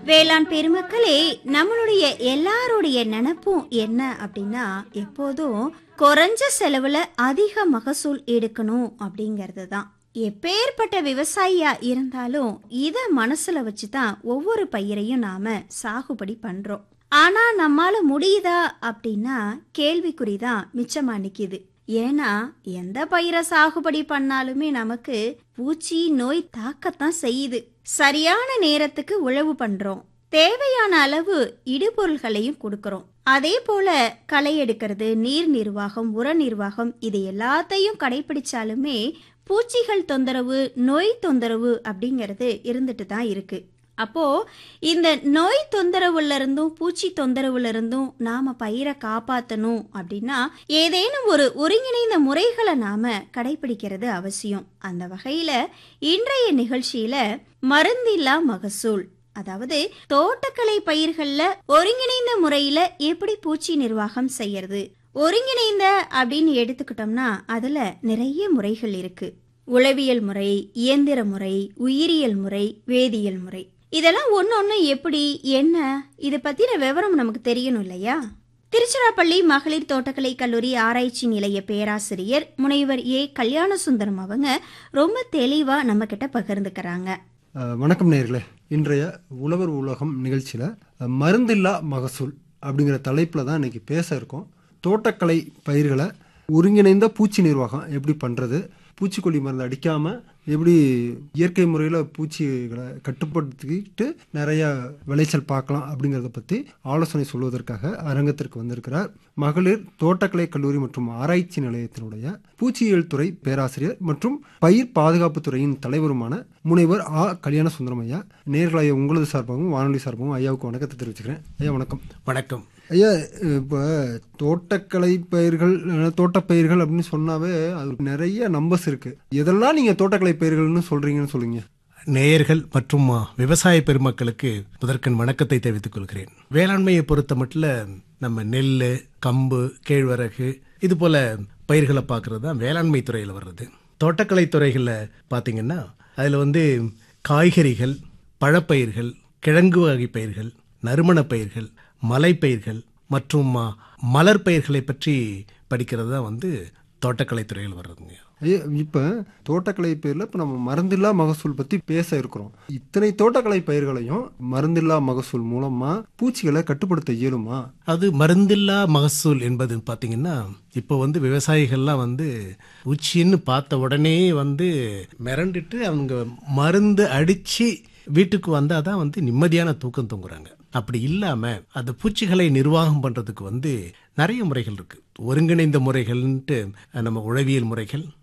வேளாண் பெருமக்களே நம்மளுடைய எல்லாருடைய நினப்பும் என்ன அப்படின்னா எப்போதும் குறைஞ்ச செலவுல அதிக மகசூல் எடுக்கணும் அப்படிங்கிறது தான் எப்பேற்பட்ட விவசாயியா இருந்தாலும் இத மனசுல வச்சுதான் ஒவ்வொரு பயிரையும் நாம சாகுபடி பண்றோம் ஆனா நம்மால முடியுதா அப்படின்னா கேள்விக்குறிதான் மிச்சமா நிக்குது ஏன்னா எந்த பயிரை சாகுபடி பண்ணாலுமே நமக்கு பூச்சி நோய் தாக்கத்தான் செய்யுது சரியான நேரத்துக்கு உழவு பண்றோம் தேவையான அளவு இடுபொருள்களையும் கொடுக்கறோம் அதே போல களை எடுக்கிறது நீர் நிர்வாகம் உர நிர்வாகம் இது எல்லாத்தையும் கடைபிடிச்சாலுமே பூச்சிகள் தொந்தரவு நோய் தொந்தரவு அப்படிங்கிறது இருந்துட்டு தான் இருக்கு அப்போ இந்த நோய் தொந்தரவுல இருந்தும் பூச்சி தொந்தரவுல இருந்தும் நாம பயிரை காப்பாத்தணும் அப்படின்னா ஏதேனும் ஒரு ஒருங்கிணைந்த முறைகளை நாம கடைபிடிக்கிறது அவசியம் அந்த வகையில இன்றைய நிகழ்ச்சியில மருந்தில்லா மகசூல் அதாவது தோட்டக்கலை பயிர்கள்ல ஒருங்கிணைந்த முறையில எப்படி பூச்சி நிர்வாகம் செய்யறது ஒருங்கிணைந்த அப்படின்னு எடுத்துக்கிட்டோம்னா அதுல நிறைய முறைகள் இருக்கு உளவியல் முறை இயந்திர முறை உயிரியல் முறை வேதியியல் முறை இதெல்லாம் ஒன்று ஒன்று எப்படி என்ன இதை பற்றின விவரம் நமக்கு தெரியணும் இல்லையா திருச்சிராப்பள்ளி மகளிர் தோட்டக்கலை கல்லூரி ஆராய்ச்சி நிலைய பேராசிரியர் முனைவர் ஏ கல்யாண சுந்தரம் அவங்க ரொம்ப தெளிவாக நம்ம கிட்ட பகிர்ந்துக்கிறாங்க அஹ், வணக்கம் நேர்களே இன்றைய உழவர் உலகம் நிகழ்ச்சியில் மருந்தில்லா மகசூல் அப்படிங்கிற தலைப்பில் தான் இன்னைக்கு பேச இருக்கோம் தோட்டக்கலை பயிர்களை ஒருங்கிணைந்த பூச்சி நிர்வாகம் எப்படி பண்ணுறது பூச்சிக்கொல்லி மருந்து அடிக்காமல் எப்படி இயற்கை முறையில் பூச்சிகளை கட்டுப்படுத்திக்கிட்டு நிறைய விளைச்சல் பார்க்கலாம் அப்படிங்கிறத பற்றி ஆலோசனை சொல்வதற்காக அரங்கத்திற்கு வந்திருக்கிறார் மகளிர் தோட்டக்கலை கல்லூரி மற்றும் ஆராய்ச்சி நிலையத்தினுடைய பூச்சியியல் துறை பேராசிரியர் மற்றும் பயிர் பாதுகாப்பு துறையின் தலைவருமான முனைவர் ஆ கல்யாண சுந்தரம் ஐயா நேர்களாய உங்களது சார்பாகவும் வானொலி சார்பாகவும் ஐயாவுக்கு வணக்கத்தை தெரிவிச்சுக்கிறேன் ஐயா வணக்கம் வணக்கம் ஐயா இப்போ தோட்டக்கலை பயிர்கள் அஹ், தோட்டப்பயிர்கள் அப்படின்னு சொன்னாவே அது நிறைய நம்பர்ஸ் இருக்கு எதெல்லாம் நீங்க தோட்டக்கலை பயிர்கள்னு சொல்றீங்கன்னு சொல்லுங்க நேயர்கள் மற்றும் அ, விவசாய பெருமக்களுக்கு முதற்கண் வணக்கத்தை தெரிவித்துக் கொள்கிறேன் வேளாண்மையை பொறுத்த மட்டும் நம்ம நெல் கம்பு கேழ்வரகு இது போல பயிர்களை பார்க்கறது தான் வேளாண்மை துறையில் வர்றது தோட்டக்கலை துறைகளில் பார்த்தீங்கன்னா அதில் வந்து காய்கறிகள் பழப்பயிர்கள் கிழங்கு வகை பயிர்கள் நறுமணப் பயிர்கள் மலைப்பயிர்கள் மற்றும் அ, மலர் பயிர்களை பற்றி படிக்கிறது தான் வந்து தோட்டக்கலை துறையில் வர்றதுங்க ஐயா இப்போ தோட்டக்கலை பயிரில் இப்போ நம்ம மருந்தில்லா மகசூல் பற்றி பேச இருக்கிறோம் இத்தனை தோட்டக்கலை பயிர்களையும் மருந்தில்லா மகசூல் மூலமா பூச்சிகளை கட்டுப்படுத்த இயலுமா அது மருந்தில்லா மகசூல் என்பது பார்த்தீங்கன்னா இப்போ வந்து விவசாயிகள்லாம் வந்து உச்சின்னு பார்த்த உடனே வந்து மிரண்டுட்டு அவங்க மருந்து அடித்து வீட்டுக்கு வந்தால் தான் வந்து நிம்மதியான தூக்கம் தூங்குறாங்க அப்படி இல்லாமல் அந்த பூச்சிகளை நிர்வாகம் பண்ணுறதுக்கு வந்து நிறைய முறைகள் இருக்குது ஒருங்கிணைந்த முறைகள்ன்ட்டு நம்ம உழவியல் முறைகள்